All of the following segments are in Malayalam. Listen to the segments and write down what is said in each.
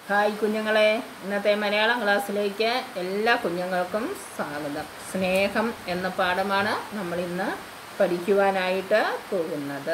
ഹായ് കുഞ്ഞുങ്ങളെ ഇന്നത്തെ മലയാളം ക്ലാസ്സിലേക്ക് എല്ലാ കുഞ്ഞുങ്ങൾക്കും സ്വാഗതം സ്നേഹം എന്ന പാഠമാണ് നമ്മൾ ഇന്ന് പഠിക്കുവാനായിട്ട് പോകുന്നത്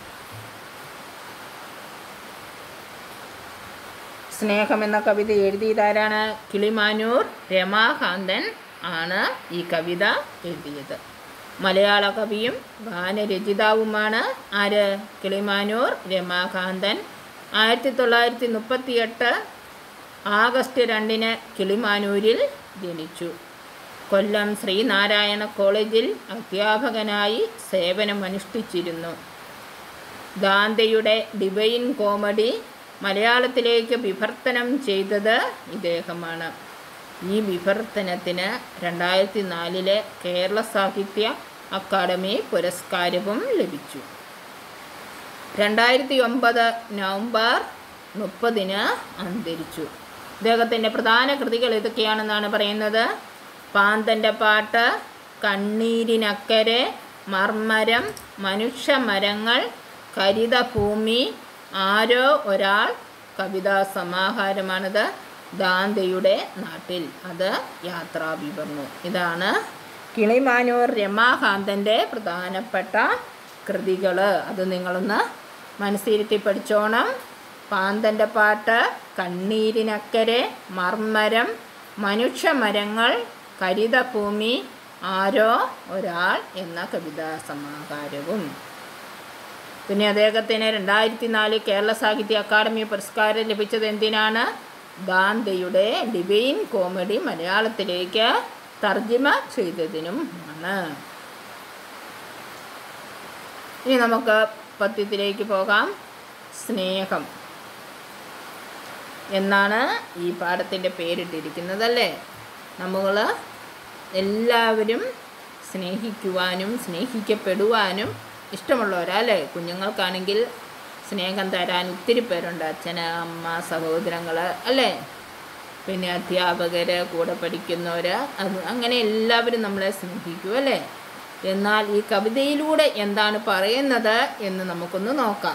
സ്നേഹം എന്ന കവിത എഴുതിയതാരാണ് കിളിമാനൂർ രമാകാന്തൻ ആണ് ഈ കവിത എഴുതിയത് മലയാള കവിയും ഗാനരചിതാവുമാണ് ആര് കിളിമാനൂർ രമാകാന്തൻ ആയിരത്തി തൊള്ളായിരത്തി മുപ്പത്തിയെട്ട് ആഗസ്റ്റ് രണ്ടിന് കിളിമാനൂരിൽ ജനിച്ചു കൊല്ലം ശ്രീനാരായണ കോളേജിൽ അധ്യാപകനായി സേവനമനുഷ്ഠിച്ചിരുന്നു ഗാന്ധിയുടെ ഡിവൈൻ കോമഡി മലയാളത്തിലേക്ക് വിവർത്തനം ചെയ്തത് ഇദ്ദേഹമാണ് ഈ വിവർത്തനത്തിന് രണ്ടായിരത്തി നാലിലെ കേരള സാഹിത്യ അക്കാദമി പുരസ്കാരവും ലഭിച്ചു രണ്ടായിരത്തി ഒമ്പത് നവംബർ മുപ്പതിന് അന്തരിച്ചു ഇദ്ദേഹത്തിൻ്റെ പ്രധാന കൃതികൾ ഏതൊക്കെയാണെന്നാണ് പറയുന്നത് പാന്തൻ്റെ പാട്ട് കണ്ണീരിനക്കരെ മർമരം മനുഷ്യമരങ്ങൾ കരിതഭൂമി ആരോ ഒരാൾ കവിതാ സമാഹാരമാണിത് ഗാന്ധിയുടെ നാട്ടിൽ അത് യാത്രാവിവർന്നു ഇതാണ് കിളിമാനൂർ രമാകാന്തൻ്റെ പ്രധാനപ്പെട്ട കൃതികൾ അത് നിങ്ങളൊന്ന് മനസ്സിരുത്തി പഠിച്ചോണം പാന്തൻ്റെ പാട്ട് കണ്ണീരിനക്കരെ മർമരം മനുഷ്യമരങ്ങൾ കരിതഭൂമി ആരോ ഒരാൾ എന്ന കവിതാ സമാഹാരവും പിന്നെ അദ്ദേഹത്തിന് രണ്ടായിരത്തി നാല് കേരള സാഹിത്യ അക്കാദമി പുരസ്കാരം ലഭിച്ചത് എന്തിനാണ് ഗാന്ധിയുടെ ഡിവൈൻ കോമഡി മലയാളത്തിലേക്ക് തർജിമ ചെയ്തതിനും ആണ് ഇനി നമുക്ക് പദ്യത്തിലേക്ക് പോകാം സ്നേഹം എന്നാണ് ഈ പാഠത്തിൻ്റെ പേരിട്ടിരിക്കുന്നത് അല്ലേ നമ്മൾ എല്ലാവരും സ്നേഹിക്കുവാനും സ്നേഹിക്കപ്പെടുവാനും ഇഷ്ടമുള്ളവരാ അല്ലേ കുഞ്ഞുങ്ങൾക്കാണെങ്കിൽ സ്നേഹം തരാൻ ഒത്തിരി പേരുണ്ട് അച്ഛന് അമ്മ സഹോദരങ്ങൾ അല്ലേ പിന്നെ അധ്യാപകർ കൂടെ പഠിക്കുന്നവർ അത് അങ്ങനെ എല്ലാവരും നമ്മളെ സ്നേഹിക്കും അല്ലേ എന്നാൽ ഈ കവിതയിലൂടെ എന്താണ് പറയുന്നത് എന്ന് നമുക്കൊന്ന് നോക്കാം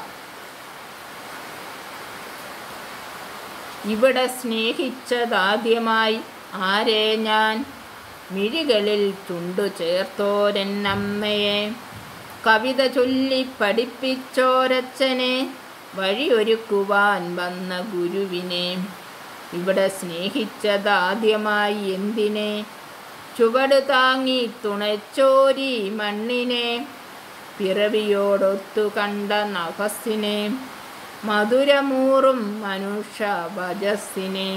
ഇവിടെ സ്നേഹിച്ചതാദ്യമായി ആരെ ഞാൻ മിഴികളിൽ ചുണ്ടു ചേർത്തോരെന്നമ്മയെ കവിത ചൊല്ലി പഠിപ്പിച്ചോരച്ഛനെ വഴിയൊരുക്കുവാൻ വന്ന ഗുരുവിനെ ഇവിടെ സ്നേഹിച്ചതാദ്യമായി എന്തിനെ ചുവട് താങ്ങി തുണച്ചോരി മണ്ണിനെ പിറവിയോടൊത്തു കണ്ട നഭസിനെ മധുരമൂറും മനുഷ്യ വജസ്സിനെ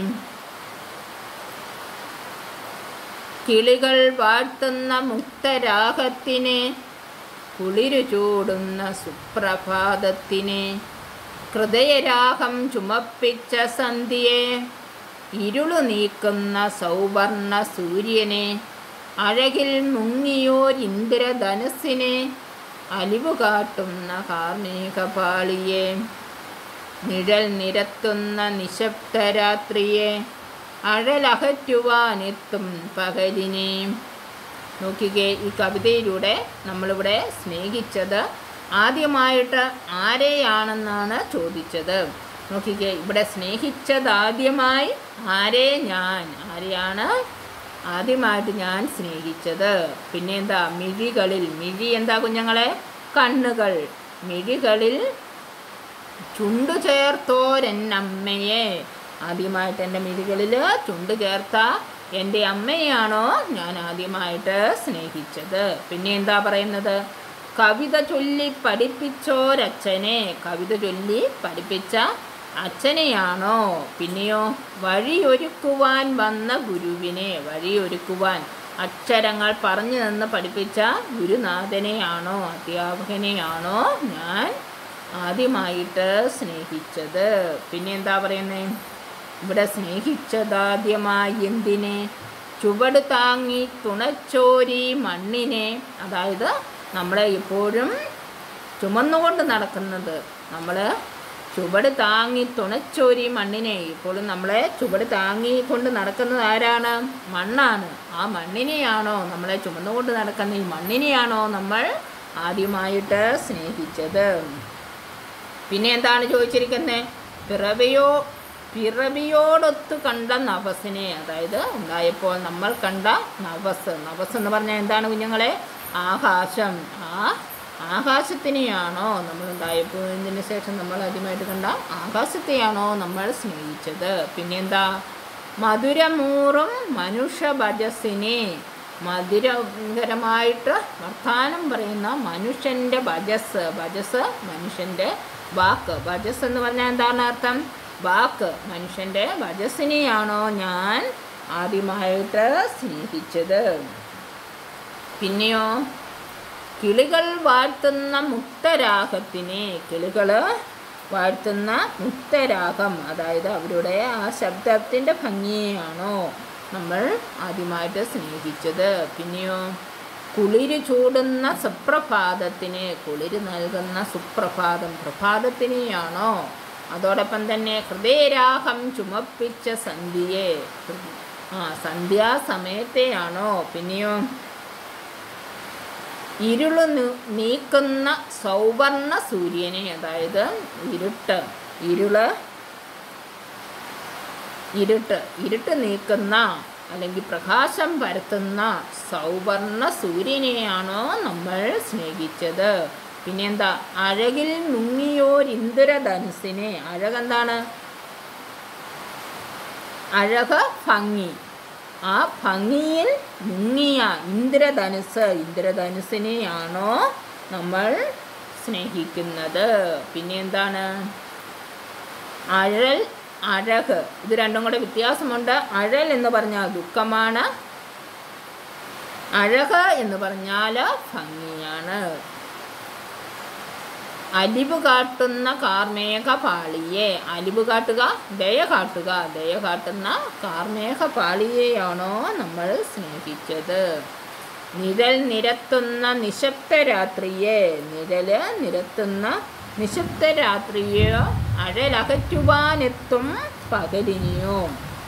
കിളികൾ വാഴ്ത്തുന്ന മുക്തരാഗത്തിനെ കുളിരു ചൂടുന്ന സുപ്രഭാതത്തിനെ ഹൃദയരാഗം ചുമപ്പിച്ച സന്ധ്യയെ ഇരുളു നീക്കുന്ന സൗവർണ സൂര്യനെ അഴകിൽ മുങ്ങിയോരിന്ദ്രധനുസിനെ അലിവു കാട്ടുന്ന കാർമേഘപാളിയെ നിഴൽ നിരത്തുന്ന നിശബ്ദരാത്രിയെ അഴലകറ്റുവാനെത്തും പകലിനെ നോക്കിക്കേ ഈ കവിതയിലൂടെ നമ്മളിവിടെ സ്നേഹിച്ചത് ആദ്യമായിട്ട് ആരെയാണെന്നാണ് ചോദിച്ചത് നോക്കിക്കേ ഇവിടെ സ്നേഹിച്ചത് ആദ്യമായി ആരെ ഞാൻ ആരെയാണ് ആദ്യമായിട്ട് ഞാൻ സ്നേഹിച്ചത് പിന്നെ എന്താ മിഴികളിൽ മിഴി എന്താ കുഞ്ഞുങ്ങളെ കണ്ണുകൾ മിഴികളിൽ ചുണ്ടു ചേർത്തോരെന്നമ്മയെ ആദ്യമായിട്ട് എൻ്റെ മിഴികളിൽ ചുണ്ടു ചേർത്ത എൻ്റെ അമ്മയാണോ ഞാൻ ആദ്യമായിട്ട് സ്നേഹിച്ചത് പിന്നെ എന്താ പറയുന്നത് കവിത ചൊല്ലി പഠിപ്പിച്ചോരച്ഛനെ കവിത ചൊല്ലി പഠിപ്പിച്ച അച്ഛനെയാണോ പിന്നെയോ വഴിയൊരുക്കുവാൻ വന്ന ഗുരുവിനെ വഴിയൊരുക്കുവാൻ അക്ഷരങ്ങൾ പറഞ്ഞു നിന്ന് പഠിപ്പിച്ച ഗുരുനാഥനെയാണോ അധ്യാപകനെയാണോ ഞാൻ ആദ്യമായിട്ട് സ്നേഹിച്ചത് പിന്നെ എന്താ പറയുന്നത് ഇവിടെ സ്നേഹിച്ചതാദ്യമായി എന്തിനെ ചുവട് താങ്ങി തുണച്ചോരി മണ്ണിനെ അതായത് നമ്മളെ എപ്പോഴും ചുമന്നുകൊണ്ട് നടക്കുന്നത് നമ്മൾ ചുവട് താങ്ങി തുണച്ചോരി മണ്ണിനെ ഇപ്പോഴും നമ്മളെ ചുവട് താങ്ങി കൊണ്ട് നടക്കുന്നത് ആരാണ് മണ്ണാണ് ആ മണ്ണിനെയാണോ നമ്മളെ ചുമന്നുകൊണ്ട് നടക്കുന്ന ഈ മണ്ണിനെയാണോ നമ്മൾ ആദ്യമായിട്ട് സ്നേഹിച്ചത് പിന്നെ എന്താണ് ചോദിച്ചിരിക്കുന്നത് പിറവിയോ പിറവിയോടൊത്ത് കണ്ട നവസിനെ അതായത് ഉണ്ടായപ്പോൾ നമ്മൾ കണ്ട നവസ് നവസ് എന്ന് പറഞ്ഞാൽ എന്താണ് കുഞ്ഞുങ്ങളെ ആകാശം ആ ആകാശത്തിനെയാണോ നമ്മൾ ഉണ്ടായപ്പോൾ ഇതിന് ശേഷം നമ്മൾ ആദ്യമായിട്ട് കണ്ട ആകാശത്തെയാണോ നമ്മൾ സ്നേഹിച്ചത് പിന്നെന്താ മധുരമൂറും മനുഷ്യ ഭജസിനെ മധുരകരമായിട്ട് വർത്താനം പറയുന്ന മനുഷ്യൻ്റെ ഭജസ് ഭജസ് മനുഷ്യൻ്റെ വാക്ക് ഭജസ് എന്ന് പറഞ്ഞാൽ എന്താണ് അർത്ഥം വാക്ക് മനുഷ്യൻ്റെ ഭജസിനെയാണോ ഞാൻ ആദ്യമായിട്ട് സ്നേഹിച്ചത് പിന്നെയോ കിളികൾ വാഴ്ത്തുന്ന മുക്തരാഗത്തിനെ കിളികൾ വാഴ്ത്തുന്ന മുക്തരാഗം അതായത് അവരുടെ ആ ശബ്ദത്തിൻ്റെ ഭംഗിയെയാണോ നമ്മൾ ആദ്യമായിട്ട് സ്നേഹിച്ചത് പിന്നെയോ കുളിര് ചൂടുന്ന സുപ്രഭാതത്തിന് കുളിര് നൽകുന്ന സുപ്രഭാതം പ്രഭാതത്തിനെയാണോ അതോടൊപ്പം തന്നെ ഹൃദയരാഗം ചുമപ്പിച്ച സന്ധ്യയെ ആ സന്ധ്യാസമയത്തെയാണോ പിന്നെയോ ഇരുള് നി- നീക്കുന്ന സൗവർണ സൂര്യനെ അതായത് ഇരുട്ട് ഇരുള് ഇരുട്ട് ഇരുട്ട് നീക്കുന്ന അല്ലെങ്കിൽ പ്രകാശം പരത്തുന്ന സൗവർണ സൂര്യനെയാണോ നമ്മൾ സ്നേഹിച്ചത് പിന്നെന്താ അഴകിൽ മുങ്ങിയോരിന്ദ്രധനുസിനെ അഴകെന്താണ് അഴക ഭംഗി ആ ഭംഗിയിൽ മുങ്ങിയ ഇന്ദ്രധനുസ് ഇന്ദ്രധനുസിനെയാണോ നമ്മൾ സ്നേഹിക്കുന്നത് പിന്നെ എന്താണ് അഴൽ അഴക് ഇത് രണ്ടും കൂടെ വ്യത്യാസമുണ്ട് അഴൽ എന്ന് പറഞ്ഞാൽ ദുഃഖമാണ് അഴക് എന്ന് പറഞ്ഞാൽ ഭംഗിയാണ് അലിവ് കാട്ടുന്ന കാർമേഘ പാളിയെ അലിവ് കാട്ടുക ദയ കാട്ടുക ദയ കാട്ടുന്ന കാർമേഘ പാളിയെയാണോ നമ്മൾ സ്നേഹിച്ചത് നിഴൽ നിരത്തുന്ന നിശബ്ദ രാത്രിയെ നിഴല് നിരത്തുന്ന നിശബ്ദ രാത്രിയോ അഴലകറ്റുവാനെത്തും പകലിനെയോ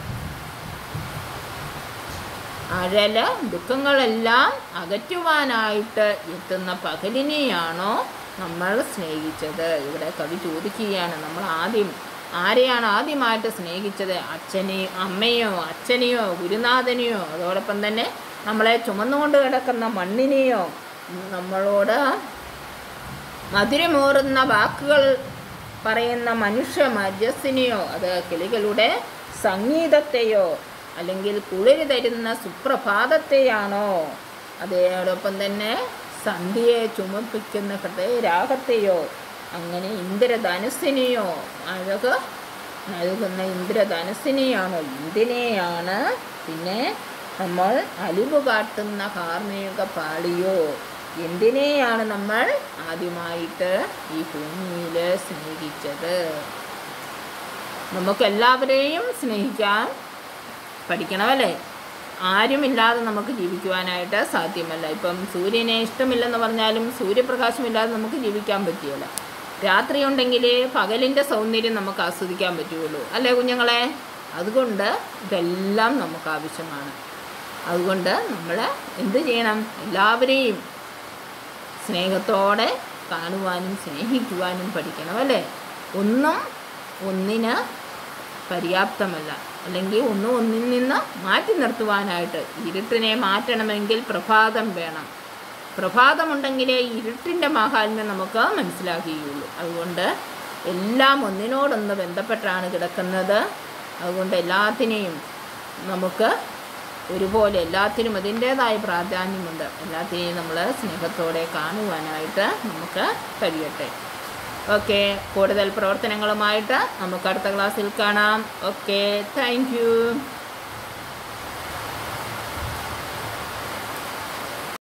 അഴല് ദുഃഖങ്ങളെല്ലാം അകറ്റുവാനായിട്ട് എത്തുന്ന പകലിനെയാണോ നമ്മൾ സ്നേഹിച്ചത് ഇവിടെ കവി ചോദിക്കുകയാണ് നമ്മൾ ആദ്യം ആരെയാണ് ആദ്യമായിട്ട് സ്നേഹിച്ചത് അച്ഛനെയോ അമ്മയോ അച്ഛനെയോ ഗുരുനാഥനെയോ അതോടൊപ്പം തന്നെ നമ്മളെ ചുമന്നുകൊണ്ട് കിടക്കുന്ന മണ്ണിനെയോ നമ്മളോട് മധുരമൂറുന്ന വാക്കുകൾ പറയുന്ന മനുഷ്യ മജസ്സിനെയോ അത് കിളികളുടെ സംഗീതത്തെയോ അല്ലെങ്കിൽ കുളിര് തരുന്ന സുപ്രഭാതത്തെയാണോ അതോടൊപ്പം തന്നെ സന്ധ്യയെ ചുമപ്പിക്കുന്ന ഹൃദയരാഗത്തെയോ അങ്ങനെ ഇന്ദ്രധനുസിനെയോ അഴക് നൽകുന്ന ഇന്ദ്രധനുസിനെയാണോ എന്തിനെയാണ് പിന്നെ നമ്മൾ അലിവ് കാട്ടുന്ന കാർമിക പാളിയോ എന്തിനെയാണ് നമ്മൾ ആദ്യമായിട്ട് ഈ ഭൂമിയിൽ സ്നേഹിച്ചത് നമുക്കെല്ലാവരെയും സ്നേഹിക്കാൻ പഠിക്കണമല്ലേ ആരുമില്ലാതെ നമുക്ക് ജീവിക്കുവാനായിട്ട് സാധ്യമല്ല ഇപ്പം സൂര്യനെ ഇഷ്ടമില്ലെന്ന് പറഞ്ഞാലും സൂര്യപ്രകാശമില്ലാതെ നമുക്ക് ജീവിക്കാൻ പറ്റിയല്ല രാത്രി ഉണ്ടെങ്കിൽ പകലിൻ്റെ സൗന്ദര്യം നമുക്ക് ആസ്വദിക്കാൻ പറ്റുകയുള്ളൂ അല്ലേ കുഞ്ഞുങ്ങളെ അതുകൊണ്ട് ഇതെല്ലാം നമുക്ക് ആവശ്യമാണ് അതുകൊണ്ട് നമ്മൾ എന്ത് ചെയ്യണം എല്ലാവരെയും സ്നേഹത്തോടെ കാണുവാനും സ്നേഹിക്കുവാനും പഠിക്കണം അല്ലേ ഒന്നും ഒന്നിന് പര്യാപ്തമല്ല അല്ലെങ്കിൽ ഒന്നും ഒന്നിൽ നിന്ന് മാറ്റി നിർത്തുവാനായിട്ട് ഇരുട്ടിനെ മാറ്റണമെങ്കിൽ പ്രഭാതം വേണം പ്രഭാതമുണ്ടെങ്കിലേ ഇരുട്ടിൻ്റെ മാഹാത്മ്യം നമുക്ക് മനസ്സിലാക്കുകയുള്ളൂ അതുകൊണ്ട് എല്ലാം ഒന്നിനോടൊന്ന് ബന്ധപ്പെട്ടാണ് കിടക്കുന്നത് അതുകൊണ്ട് എല്ലാത്തിനെയും നമുക്ക് ഒരുപോലെ എല്ലാത്തിനും അതിൻ്റേതായ പ്രാധാന്യമുണ്ട് എല്ലാത്തിനെയും നമ്മൾ സ്നേഹത്തോടെ കാണുവാനായിട്ട് നമുക്ക് കഴിയട്ടെ ഓക്കെ കൂടുതൽ പ്രവർത്തനങ്ങളുമായിട്ട് നമുക്ക് അടുത്ത ക്ലാസ്സിൽ കാണാം ഓക്കെ താങ്ക്